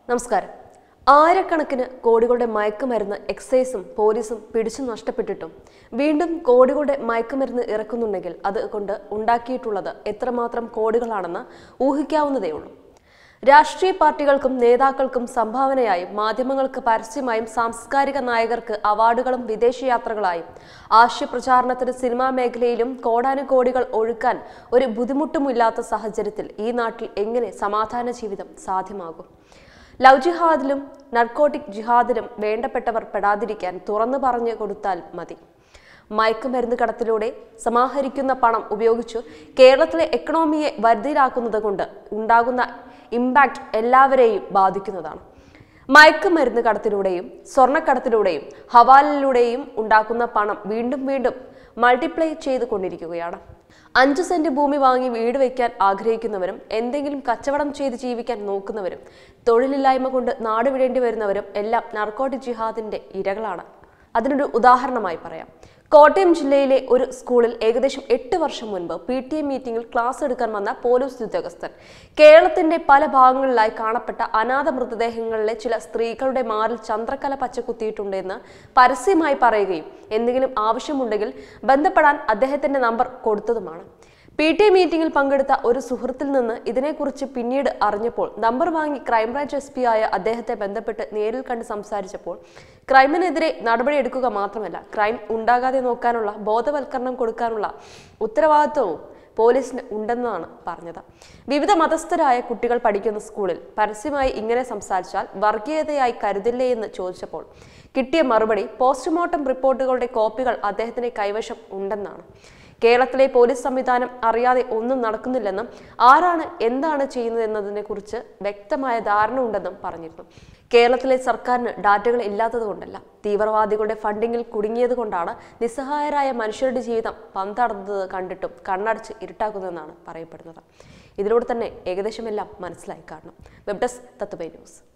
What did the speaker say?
നമസ്കാരം ആയിരക്കണക്കിന് കോടികളുടെ മയക്കുമരുന്ന് എക്സൈസും പോലീസും പിടിച്ചു നഷ്ടപ്പെട്ടിട്ടും വീണ്ടും കോടികളുടെ മയക്കുമരുന്ന് ഇറക്കുന്നുണ്ടെങ്കിൽ അത് കൊണ്ട് ഉണ്ടാക്കിയിട്ടുള്ളത് എത്രമാത്രം കോടികളാണെന്ന് ഊഹിക്കാവുന്നതേ ഉള്ളൂ രാഷ്ട്രീയ പാർട്ടികൾക്കും നേതാക്കൾക്കും സംഭാവനയായും മാധ്യമങ്ങൾക്ക് പരസ്യമായും സാംസ്കാരിക നായകർക്ക് അവാർഡുകളും വിദേശയാത്രകളായും ആശയപ്രചാരണത്തിന് സിനിമാ മേഖലയിലും കോടാനുകോടികൾ ഒഴുക്കാൻ ഒരു ബുദ്ധിമുട്ടുമില്ലാത്ത സാഹചര്യത്തിൽ ഈ നാട്ടിൽ എങ്ങനെ സമാധാന ജീവിതം സാധ്യമാകും ലവ് ജിഹാദിലും നർക്കോട്ടിക് ജിഹാദിലും വേണ്ടപ്പെട്ടവർ പെടാതിരിക്കാൻ തുറന്നു പറഞ്ഞു കൊടുത്താൽ മതി മയക്കുമരുന്ന് കടത്തിലൂടെ സമാഹരിക്കുന്ന പണം ഉപയോഗിച്ചു കേരളത്തിലെ എക്കണോമിയെ വരുതിയിലാക്കുന്നത് കൊണ്ട് ഉണ്ടാകുന്ന ഇമ്പാക്റ്റ് എല്ലാവരെയും ബാധിക്കുന്നതാണ് മയക്കുമരുന്ന് കടത്തിലൂടെയും സ്വർണ്ണക്കടത്തിലൂടെയും ഹവാലിലൂടെയും ഉണ്ടാക്കുന്ന പണം വീണ്ടും വീണ്ടും മൾട്ടിപ്ലൈ ചെയ്തുകൊണ്ടിരിക്കുകയാണ് അഞ്ച് സെന്റ് ഭൂമി വാങ്ങി വീട് വയ്ക്കാൻ ആഗ്രഹിക്കുന്നവരും എന്തെങ്കിലും കച്ചവടം ചെയ്ത് ജീവിക്കാൻ നോക്കുന്നവരും തൊഴിലില്ലായ്മ കൊണ്ട് നാട് വിടേണ്ടി വരുന്നവരും എല്ലാം നർക്കോട്ടിക് ജിഹാദിന്റെ ഇരകളാണ് അതിനൊരു ഉദാഹരണമായി പറയാം കോട്ടയം ജില്ലയിലെ ഒരു സ്കൂളിൽ ഏകദേശം എട്ട് വർഷം മുൻപ് പി ടി എ മീറ്റിംഗിൽ ക്ലാസ് എടുക്കാൻ വന്ന പോലീസ് ഉദ്യോഗസ്ഥൻ കേരളത്തിന്റെ പല ഭാഗങ്ങളിലായി കാണപ്പെട്ട അനാഥ മൃതദേഹങ്ങളിലെ ചില സ്ത്രീകളുടെ മാറിൽ ചന്ദ്രക്കല പച്ചകുത്തിയിട്ടുണ്ടെന്ന് പരസ്യമായി പറയുകയും എന്തെങ്കിലും ആവശ്യമുണ്ടെങ്കിൽ ബന്ധപ്പെടാൻ അദ്ദേഹത്തിന്റെ നമ്പർ കൊടുത്തതുമാണ് പി ടി എ മീറ്റിംഗിൽ പങ്കെടുത്ത ഒരു സുഹൃത്തിൽ നിന്ന് ഇതിനെക്കുറിച്ച് പിന്നീട് അറിഞ്ഞപ്പോൾ നമ്പർ വാങ്ങി ക്രൈംബ്രാഞ്ച് എസ് പി ആയ അദ്ദേഹത്തെ ബന്ധപ്പെട്ട് നേരിൽ കണ്ട് സംസാരിച്ചപ്പോൾ ക്രൈമിനെതിരെ നടപടിയെടുക്കുക മാത്രമല്ല ക്രൈം ഉണ്ടാകാതെ നോക്കാനുള്ള ബോധവൽക്കരണം കൊടുക്കാനുള്ള ഉത്തരവാദിത്വവും പോലീസിന് ഉണ്ടെന്നാണ് പറഞ്ഞത് വിവിധ മതസ്ഥരായ കുട്ടികൾ പഠിക്കുന്ന സ്കൂളിൽ പരസ്യമായി ഇങ്ങനെ സംസാരിച്ചാൽ വർഗീയതയായി കരുതില്ലേ എന്ന് ചോദിച്ചപ്പോൾ കിട്ടിയ മറുപടി പോസ്റ്റ്മോർട്ടം റിപ്പോർട്ടുകളുടെ കോപ്പികൾ അദ്ദേഹത്തിന്റെ കൈവശം ഉണ്ടെന്നാണ് കേരളത്തിലെ പോലീസ് സംവിധാനം അറിയാതെ ഒന്നും നടക്കുന്നില്ലെന്നും ആരാണ് എന്താണ് ചെയ്യുന്നതെന്നതിനെ കുറിച്ച് വ്യക്തമായ ധാരണ ഉണ്ടെന്നും പറഞ്ഞിരുന്നു കേരളത്തിലെ സർക്കാരിന് ഡാറ്റകൾ ഇല്ലാത്തതുകൊണ്ടല്ല തീവ്രവാദികളുടെ ഫണ്ടിങ്ങിൽ കുടുങ്ങിയത് കൊണ്ടാണ് നിസ്സഹായരായ മനുഷ്യരുടെ ജീവിതം പന്തടന്നത് കണ്ടിട്ടും കണ്ണടച്ച് ഇരുട്ടാക്കുന്നതെന്നാണ് പറയപ്പെടുന്നത് ഇതിലൂടെ തന്നെ ഏകദേശം എല്ലാം മനസ്സിലായി കാണണം വെബ് ഡെസ്ക് തത്വബൈ ന്യൂസ്